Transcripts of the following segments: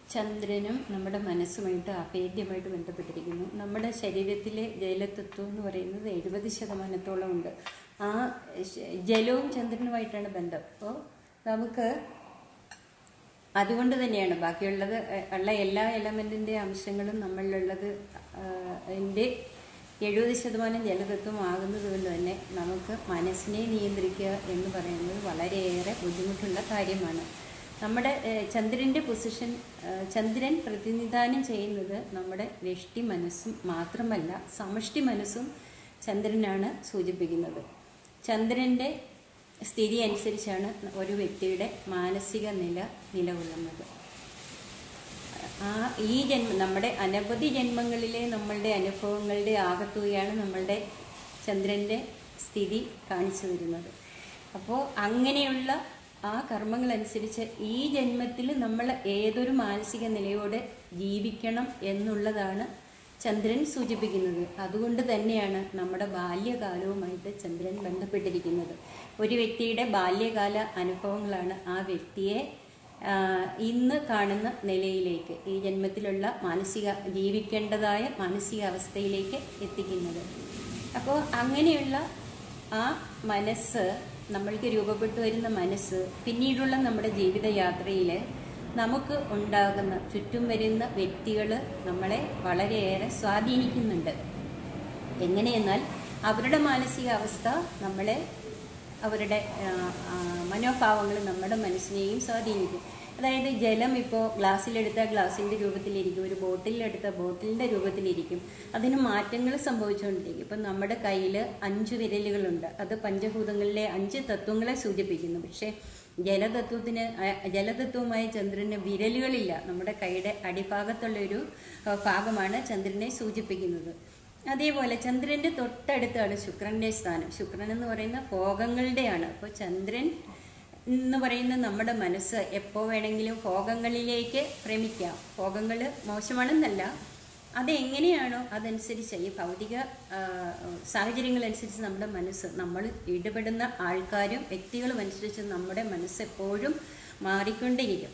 ചന്ദ്രനും നമ്മുടെ മനസ്സുമായിട്ട് അഭേദ്യമായിട്ട് ബന്ധപ്പെട്ടിരിക്കുന്നു നമ്മുടെ ശരീരത്തിലെ ജലതത്വം എന്ന് പറയുന്നത് എഴുപത് ശതമാനത്തോളം ഉണ്ട് ആ ശ- ജലവും ചന്ദ്രനുമായിട്ടാണ് ബന്ധം അപ്പോൾ നമുക്ക് അതുകൊണ്ട് തന്നെയാണ് ബാക്കിയുള്ളത് എ- ഉള്ള എല്ലാ എലമെന്റിന്റെ അംശങ്ങളും നമ്മളിലുള്ളത് അതിൻ്റെ എഴുപത് ശതമാനം ജലതത്വം ആകുന്നത് കൊണ്ട് തന്നെ നമുക്ക് മനസ്സിനെ നിയന്ത്രിക്കുക എന്ന് പറയുന്നത് വളരെയേറെ ബുദ്ധിമുട്ടുള്ള കാര്യമാണ് നമ്മുടെ ഏഹ്, ചന്ദ്രൻ്റെ പൊസിഷൻ ഏഹ്, ചന്ദ്രൻ പ്രതിനിധാനം ചെയ്യുന്നത് നമ്മുടെ വ്യഷ്ടി മനസ്സും മാത്രമല്ല സമഷ്ടി മനസ്സും ചന്ദ്രനാണ് സൂചിപ്പിക്കുന്നത് ചന്ദ്രൻ്റെ സ്ഥിതി അനുസരിച്ചാണ് ഒരു വ്യക്തിയുടെ മാനസിക നില നിലകൊള്ളുന്നത് ആ ഈ ജന്മ നമ്മുടെ അനവധി ജന്മങ്ങളിലെ നമ്മളുടെ അനുഭവങ്ങളുടെ ആകത്തുകയാണ് നമ്മളുടെ ചന്ദ്രൻ്റെ സ്ഥിതി കാണിച്ചു തരുന്നത് അപ്പോൾ അങ്ങനെയുള്ള ആ കർമ്മങ്ങളനുസരിച്ച് ഈ ജന്മത്തിൽ നമ്മൾ ഏതൊരു മാനസിക നിലയോടെ ജീവിക്കണം എന്നുള്ളതാണ് ചന്ദ്രൻ സൂചിപ്പിക്കുന്നത് അതുകൊണ്ട് തന്നെയാണ് നമ്മുടെ ബാല്യകാലവുമായിട്ട് ചന്ദ്രൻ ബന്ധപ്പെട്ടിരിക്കുന്നത് ഒരു വ്യക്തിയുടെ ബാല്യകാല അനുഭവങ്ങളാണ് ആ വ്യക്തിയെ ആ, ഇന്ന് കാണുന്ന നിലയിലേക്ക് ഈ ജന്മത്തിലുള്ള മാനസിക ജീവിക്കേണ്ടതായ മാനസികാവസ്ഥയിലേക്ക് എത്തിക്കുന്നത് അപ്പോൾ അങ്ങനെയുള്ള ആ മനസ്സ് നമ്മൾക്ക് രൂപപ്പെട്ടു വരുന്ന മനസ്സ് പിന്നീടുള്ള നമ്മുടെ ജീവിതയാത്രയിൽ നമുക്ക് ഉണ്ടാകുന്ന ചുറ്റും വരുന്ന വ്യക്തികൾ നമ്മളെ വളരെയേറെ സ്വാധീനിക്കുന്നുണ്ട് എങ്ങനെയെന്നാൽ അവരുടെ മാനസികാവസ്ഥ നമ്മളെ അവരുടെ ആ, ആ, മനോഭാവങ്ങൾ നമ്മുടെ മനസ്സിനെയും സ്വാധീനിക്കും അതായത് ജലം ഇപ്പോൾ ഗ്ലാസ്സിലെടുത്ത ഗ്ലാസിൻ്റെ രൂപത്തിലിരിക്കും ഒരു ബോട്ടിലെടുത്ത ബോട്ടിലിൻ്റെ രൂപത്തിലിരിക്കും അതിന് മാറ്റങ്ങൾ സംഭവിച്ചുകൊണ്ടിരിക്കും ഇപ്പം നമ്മുടെ കയ്യിൽ അഞ്ച് വിരലുകളുണ്ട് അത് പഞ്ചഭൂതങ്ങളിലെ അഞ്ച് തത്വങ്ങളെ സൂചിപ്പിക്കുന്നു പക്ഷേ ജലതത്വത്തിന് ആ, ജലതത്വമായ ചന്ദ്രന് വിരലുകളില്ല നമ്മുടെ കൈയുടെ അടിഭാഗത്തുള്ള ഒരു ആ, ഭാഗമാണ് ചന്ദ്രനെ സൂചിപ്പിക്കുന്നത് അതേപോലെ ചന്ദ്രന്റെ തൊട്ടടുത്താണ് ശുക്രന്റെ സ്ഥാനം ശുക്രൻ എന്ന് പറയുന്ന ഭോഗങ്ങളുടെയാണ് അപ്പോൾ ചന്ദ്രൻ എന്ന് പറയുന്ന നമ്മുടെ മനസ്സ് എപ്പോൾ വേണമെങ്കിലും ഭോഗങ്ങളിലേക്ക് ഭ്രമിക്കാം ഭോഗങ്ങൾ മോശമാണെന്നല്ല അത് എങ്ങനെയാണോ അതനുസരിച്ച് ഈ ഭൗതിക ആ, സാഹചര്യങ്ങളനുസരിച്ച് നമ്മുടെ മനസ്സ് നമ്മൾ ഇടപെടുന്ന ആൾക്കാരും വ്യക്തികളും അനുസരിച്ച് നമ്മുടെ മനസ്സ് എപ്പോഴും മാറിക്കൊണ്ടിരിക്കും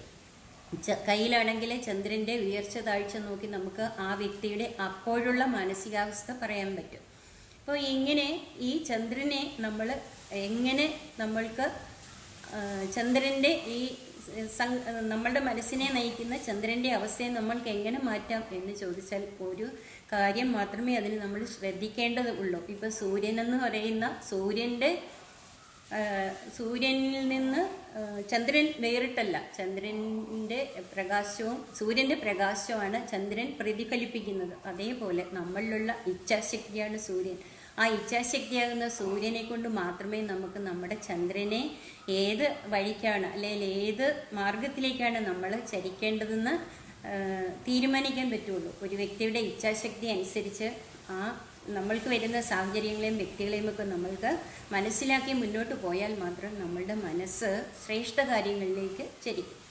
ച- കയ്യിലാണെങ്കിൽ ചന്ദ്രന്റെ ഉയർച്ച താഴ്ച നോക്കി നമുക്ക് ആ വ്യക്തിയുടെ അപ്പോഴുള്ള മാനസികാവസ്ഥ പറയാൻ പറ്റും അപ്പോൾ ഇങ്ങനെ ഈ ചന്ദ്രനെ നമ്മൾ എങ്ങനെ നമ്മൾക്ക് ആ, ചന്ദ്രന്റെ ഈ സം- നമ്മളുടെ മനസ്സിനെ നയിക്കുന്ന ചന്ദ്രന്റെ അവസ്ഥയെ നമ്മൾക്ക് എങ്ങനെ മാറ്റാം എന്ന് ചോദിച്ചാൽ ഒരു കാര്യം മാത്രമേ അതിന് നമ്മൾ ശ്രദ്ധിക്കേണ്ടത് ഉള്ളൂ ഇപ്പൊ സൂര്യൻ എന്ന് പറയുന്ന സൂര്യന്റെ ആ, സൂര്യനിൽ നിന്ന് ആ, ചന്ദ്രൻ വേറിട്ടല്ല ചന്ദ്രന്റെ പ്രകാശവും സൂര്യന്റെ പ്രകാശമാണ് ചന്ദ്രൻ പ്രതിഫലിപ്പിക്കുന്നത് അതേപോലെ നമ്മളിലുള്ള ഇച്ഛാശക്തിയാണ് സൂര്യൻ ആ ഇച്ഛാശക്തിയാകുന്ന സൂര്യനെ കൊണ്ട് മാത്രമേ നമുക്ക് നമ്മുടെ ചന്ദ്രനെ ഏത് വഴിക്കാണ് അല്ലെങ്കിൽ ഏത് മാർഗത്തിലേക്കാണ് നമ്മൾ ചരിക്കേണ്ടതെന്ന് ആ, തീരുമാനിക്കാൻ പറ്റുള്ളൂ ഒരു വ്യക്തിയുടെ ഇച്ഛാശക്തി അനുസരിച്ച് ആ നമ്മൾക്ക് വരുന്ന സാഹചര്യങ്ങളെയും വ്യക്തികളെയും ഒക്കെ നമ്മൾക്ക് മനസ്സിലാക്കി മുന്നോട്ട് പോയാൽ മാത്രം നമ്മളുടെ മനസ്സ് ശ്രേഷ്ഠ കാര്യങ്ങളിലേക്ക് ചരിക്കും